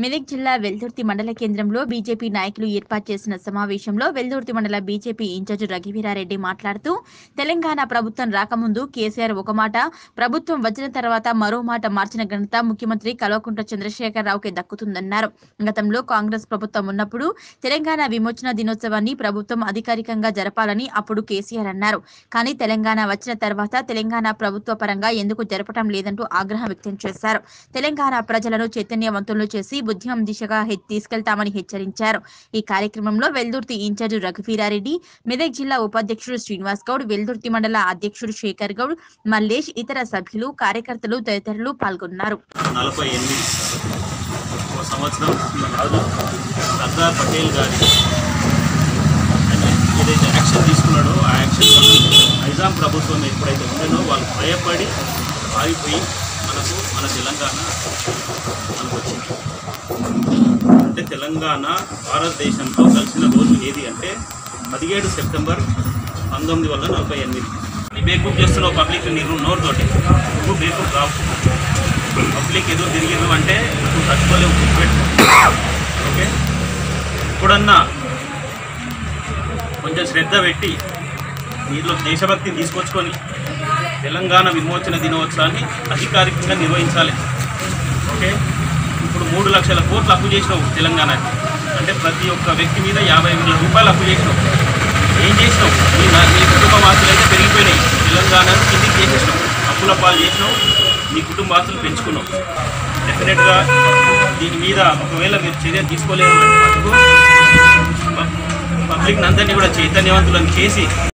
మెదక్ జిల్లా వెల్దుర్తి మండల కేంద్రంలో బీజేపీ నాయకులు ఏర్పాటు చేసిన సమావేశంలో వెల్దుర్తి మండల బీజేపీ ఇన్ఛార్జ్ రఘువీరారెడ్డి మాట్లాడుతూ తెలంగాణ ప్రభుత్వం రాకముందు కేసీఆర్ ఒక మాట ప్రభుత్వం వచ్చిన తర్వాత మరో మాట మార్చిన ఘనత ముఖ్యమంత్రి కల్వకుంట్ల చంద్రశేఖరరావుకి దక్కుతుందన్నారు గతంలో కాంగ్రెస్ ప్రభుత్వం ఉన్నప్పుడు తెలంగాణ విమోచన దినోత్సవాన్ని ప్రభుత్వం అధికారికంగా జరపాలని అప్పుడు కేసీఆర్ అన్నారు కానీ తెలంగాణ వచ్చిన తర్వాత తెలంగాణ ప్రభుత్వ పరంగా ఎందుకు జరపటం లేదంటూ ఆగ్రహం వ్యక్తం చేశారు తెలంగాణ ప్రజలను చైతన్యవంతులను చేసి ఉద్యమం దిశగా హె- తీసుకెళ్తామని హెచ్చరించారు ఈ కార్యక్రమంలో వెల్దుర్తి ఇన్ఛార్జ్ రఘువీరారెడ్డి మెదక్ జిల్లా ఉపాధ్యక్షుడు శ్రీనివాస్ గౌడ్ వెల్దుర్తి మండల అధ్యక్షుడు శేఖర్ గౌడ్ మల్లేష్ ఇతర సభ్యులు కార్యకర్తలు తదితరులు పాల్గొన్నారు నలభై ఎనిమిది ఒక సంవత్సరం రాజు సర్దార్ పటేల్ గారి ఆయన ఏదైతే యాక్షన్ తీసుకున్నాడో ఆ యాక్షన్ వల్ల నైజాం ప్రభుత్వం ఎప్పుడైతే ఉండేనో వాళ్ళు భయపడి ఆగిపోయి మనకు మన తెలంగాణ మనకు వచ్చింది అంటే తెలంగాణ భారతదేశంతో కలిసిన రోజు ఏది అంటే పదిహేడు సెప్టెంబర్ పంతొమ్మిది వందల నలభై ఎనిమిది నీ బేకూప్ చేస్తున్నావు పబ్లిక్ నీరు నోరుతోటి నువ్వు బేకూప్ కావు పబ్లిక్ ఎదురు తిరిగిరు అంటే నువ్వు తట్టుకోలేవు గుర్తుపెట్టు ఓకే ఇప్పుడన్నా కొంచెం శ్రద్ధ పెట్టి నీలో దేశభక్తిని తీసుకొచ్చుకొని తెలంగాణ విమోచన దినోత్సవాన్ని అధికారికంగా నిర్వహించాలి ఓకే ఇప్పుడు మూడు లక్షల కోట్లు అప్పు చేసినావు తెలంగాణకి అంటే ప్రతి ఒక్క వ్యక్తి మీద యాభై వేల రూపాయలు అప్పు చేసినావు ఏం చేసినావు నీ నా- నీ కుటుంబ ఆస్తులు అయితే పెరిగిపోయినాయి తెలంగాణను కిందికి చేసేసినావు అప్పుల పాలు చేసినావు నీ కుటుంబ ఆస్తులు పెంచుకున్నావు డెఫినెట్గా దీని మీద ఒకవేళ మీరు చర్య తీసుకోలేరు అంటే మటుకు పబ్లిక్ అందరినీ కూడా చైతన్యవంతులను చేసి